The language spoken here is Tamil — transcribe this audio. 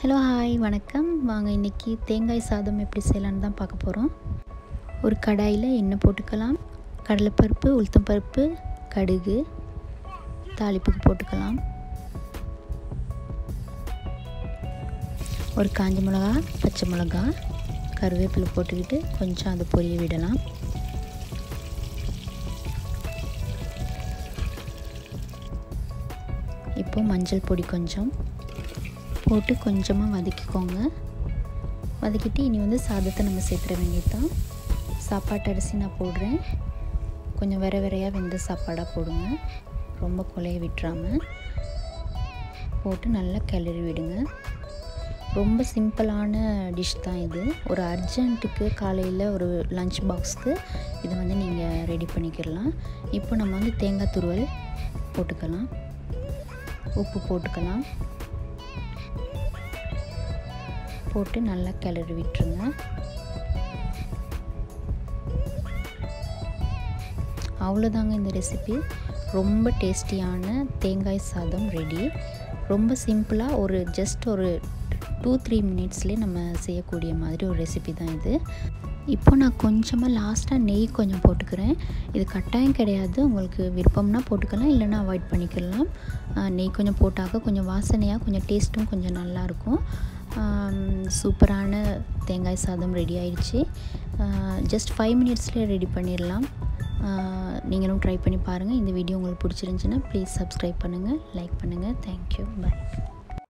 ஹலோ ஹாய் வணக்கம் வாங்க இன்றைக்கி தேங்காய் சாதம் எப்படி செய்யலான்னு தான் பார்க்க போகிறோம் ஒரு கடாயில் எண்ணெய் போட்டுக்கலாம் கடலைப்பருப்பு உளுத்தம்பருப்பு கடுகு தாளிப்புக்கு போட்டுக்கலாம் ஒரு காஞ்ச மிளகா பச்சை மிளகா கருவேப்பிலை போட்டுக்கிட்டு கொஞ்சம் அதை பொரிய விடலாம் இப்போ மஞ்சள் பொடி கொஞ்சம் போட்டு கொஞ்சமாக வதக்கிக்கோங்க வதக்கிட்டு இனி வந்து சாதத்தை நம்ம சேர்த்துற வேண்டியதுதான் சாப்பாட்டு அரிசி நான் போடுறேன் கொஞ்சம் வேற வேறையாக வெந்த சாப்பாடாக போடுங்க ரொம்ப கொலைய விட்டுறாமல் போட்டு நல்லா கிளறி விடுங்க ரொம்ப சிம்பிளான டிஷ் தான் இது ஒரு அர்ஜென்ட்டுக்கு காலையில் ஒரு லஞ்ச் பாக்ஸ்க்கு இதை வந்து நீங்கள் ரெடி பண்ணிக்கிடலாம் இப்போ நம்ம வந்து தேங்காய் துருவல் போட்டுக்கலாம் உப்பு போட்டுக்கலாம் போட்டு நல்லா கிளறி விட்டுருங்க அவ்வளோதாங்க இந்த ரெசிபி ரொம்ப டேஸ்டியான தேங்காய் சாதம் ரெடி ரொம்ப சிம்பிளாக ஒரு ஜஸ்ட் ஒரு டூ த்ரீ மினிட்ஸ்லேயே நம்ம செய்யக்கூடிய மாதிரி ஒரு ரெசிபி தான் இது இப்போ நான் கொஞ்சமாக லாஸ்ட்டாக நெய் கொஞ்சம் போட்டுக்கிறேன் இது கட்டாயம் கிடையாது உங்களுக்கு விருப்பம்னா போட்டுக்கலாம் இல்லைன்னா அவாய்ட் பண்ணிக்கலாம் நெய் கொஞ்சம் போட்டாக்க கொஞ்சம் வாசனையாக கொஞ்சம் டேஸ்ட்டும் கொஞ்சம் நல்லாயிருக்கும் சூப்பரான தேங்காய் சாதம் ரெடி ஆயிடுச்சு ஜஸ்ட் ஃபைவ் மினிட்ஸ்லேயே ரெடி பண்ணிடலாம் நீங்களும் ட்ரை பண்ணி பாருங்கள் இந்த வீடியோ உங்களுக்கு பிடிச்சிருந்துச்சின்னா ப்ளீஸ் சப்ஸ்கிரைப் பண்ணுங்கள் லைக் பண்ணுங்கள் தேங்க்யூ பாய்